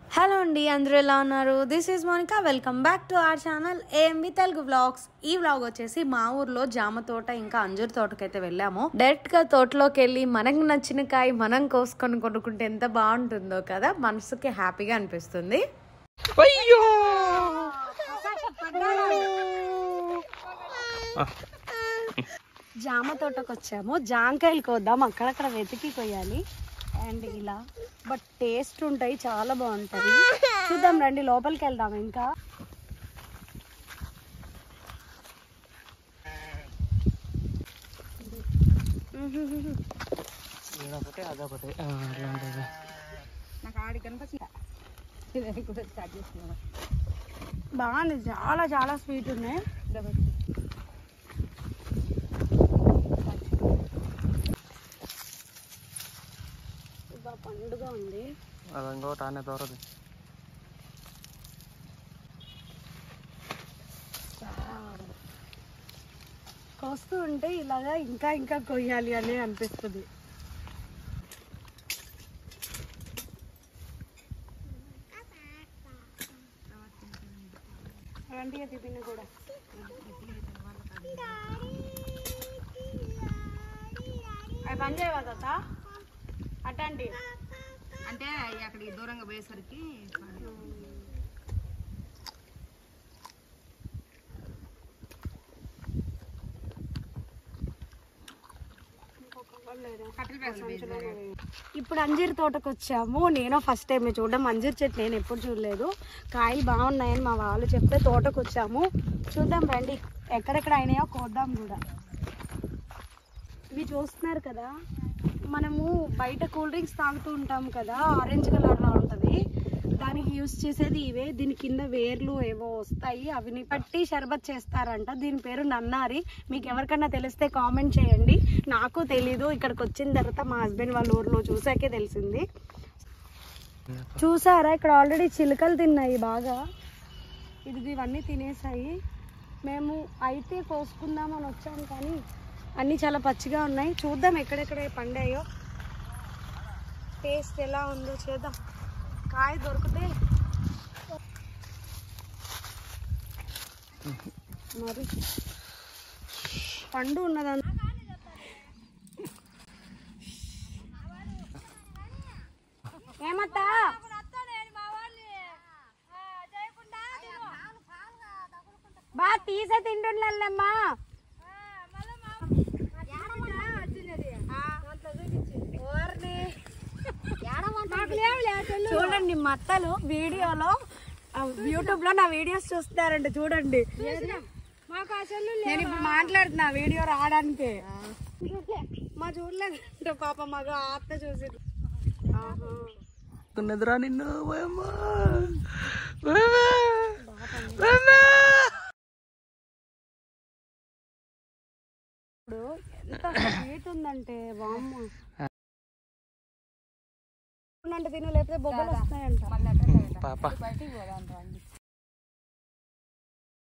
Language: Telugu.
హలో అండి అందరూ ఎలా ఉన్నారు this is Monika welcome back to our channel AMV Telugu vlogs ఈ వ్లాగ్ వచ్చేసి మా ఊర్లో జామ తోట ఇంకా అంజూరు తోటకైతే వెళ్ళాము డైరెక్ట్ గా తోటలోకి వెళ్ళి మనకు నచ్చిన కాయ మనం కోసుకొని కొనుక్కుంటే ఎంత బాగుంటుందో కదా మనసుకి హ్యాపీగా అనిపిస్తుంది అయ్యో జామ తోటకు వచ్చాము జాంకాయలు కోద్దాం అక్కడక్కడ వెతికి కొయ్యాలి అండ్ ఇలా బట్ టేస్ట్ ఉంటాయి చాలా బాగుంటాయి చూద్దాం రండి లోపలికి వెళ్దాం ఇంకా ఇదొకటి అదొకటి ఆ, అట్లా ఉంటుంది. బాగుంది చాలా చాలా స్వీట్ ఉన్నాయి బా పండుగ ఉంది అది ఇంకోటి ఆనే దూరది కోస్తూ ఉంటే ఇలాగా ఇంకా ఇంకా కొయ్యాలి అని అనిపిస్తుంది రండి అది పిన్ని కూడా అవి పని చేయవా తాత అటండి అంటే అక్కడికి దూరంగా పోయేసరికి ఇప్పుడు అంజీర్ తోటకు వచ్చాము నేను ఫస్ట్ టైం చూడడం అంజీర్ చెట్టు నేను ఎప్పుడు చూడలేదు కాయలు బాగున్నాయని మా వాళ్ళు చెప్తే తోటకు వచ్చాము చూద్దాం రండి ఎక్కడెక్కడ అయినాయో కోద్దాం కూడా ఇవి చూస్తున్నారు కదా మనము బయట కూల్ డ్రింక్స్ తాగుతూ ఉంటాం కదా ఆరెంజ్ కలర్లో ఉంటుంది దానికి యూస్ చేసేది ఇవే దీని కింద వేర్లు ఏవో వస్తాయి అవిని పట్టి షర్బత్ చేస్తారంట దీని పేరు నన్నారి మీకు ఎవరికన్నా తెలిస్తే కామెంట్ చేయండి నాకు తెలీదు ఇక్కడికి వచ్చిన తర్వాత మా హస్బెండ్ వాళ్ళ ఊర్లో చూసాకే తెలిసింది చూసారా ఇక్కడ ఆల్రెడీ చిలుకలు తిన్నాయి బాగా ఇది ఇవన్నీ తినేసాయి మేము అయితే కోసుకుందామని వచ్చాం కానీ అన్నీ చాలా పచ్చిగా ఉన్నాయి చూద్దాం ఎక్కడెక్కడ పండాయో టేస్ట్ ఎలా ఉందో చేద్దాం కాయ దొరికితే మరి పండు ఉన్నదంత ఏమత్తా బా తీసే తింటుండమ్మా చూడండి మా అత్తలు వీడియోలో యూట్యూబ్ లో నా వీడియోస్ చూస్తారంట చూడండి నేను ఇప్పుడు మాట్లాడుతున్నా వీడియో రావడానికి మా చూడలేదు పాప మగ అత్త చూసి ఉన్నదిరా నిన్ను ఓయమ్మా. ఓయమ్మా. ఓయమ్మా. ఇప్పుడు ఎంత స్వీట్ ఉందంటే బామ్మ అంటే తిన లేకపోతే బొబ్బలు వస్తాయంట పాప